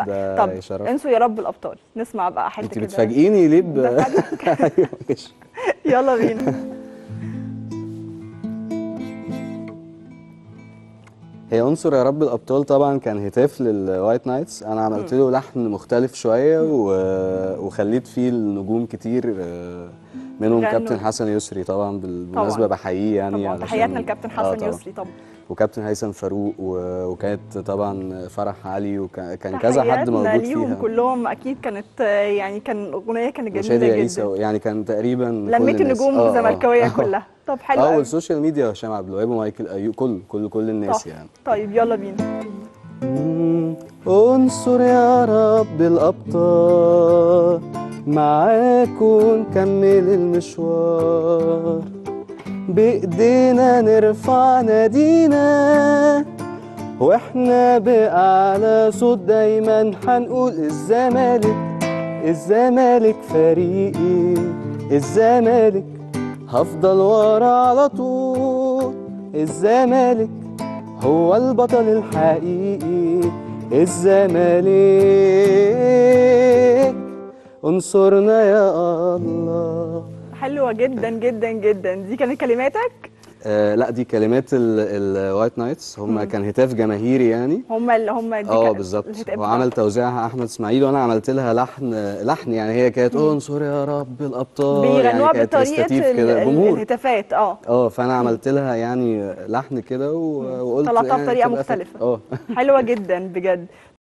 ده طب شرف انسوا يا رب الابطال نسمع بقى حته انت كده بتفاجئيني ليه ب ده فاجئك. أيوة، ماشي. يلا بينا هي عنصر يا رب الابطال طبعا كان هتاف للوايت نايتس انا عملت له لحن مختلف شويه و... وخليت فيه النجوم كتير آه، منهم غنوا. كابتن حسن يسري طبعا بالمناسبه طبعاً. بحييه يعني طبعا علشان- تحياتنا لكابتن آه، حسن طبعاً. يسري طبعا وكابتن هيثم فاروق و... وكانت طبعا فرح علي وكان كذا حد تحياتنا موجود ليهم فيها كلهم اكيد كانت آه، يعني كان اغنيه كانت جميله وشادي جدا عيسى يعني كان تقريبا كل لميت الناس. النجوم آه، آه. الزملكاويه آه. كلها طب حلو اه قوي والسوشيال ميديا هشام عبد الوهاب ومايكل ايوب كل كل كل الناس يعني طيب يلا بينا مم. انصر يا رب الأبطال معاكم نكمل المشوار بإيدينا نرفع نادينا واحنا بأعلى صوت دايما هنقول الزمالك الزمالك فريقي الزمالك هفضل ورا على طول الزمالك هو البطل الحقيقي الزمالك انصرنا يا الله حلوه جدا جدا جدا دي كانت كلماتك آه لا دي كلمات الوايت نايتس هم كان هتاف جماهيري يعني هم اللي هم دي اه كانت بالظبط الهتاف وعمل بتاعتك. توزيعها احمد اسماعيل وانا عملت لها لحن لحن يعني هي كانت انصر يا رب الابطال يعني بيغنوها كانت بطريقه ريستاتيف ال- كده ال- جمهور الهتافات اه اه فانا عملت لها يعني لحن كده و- وقلت طلعتها يعني بطريقة تبقى فك- مختلفة. اه حلوه جدا بجد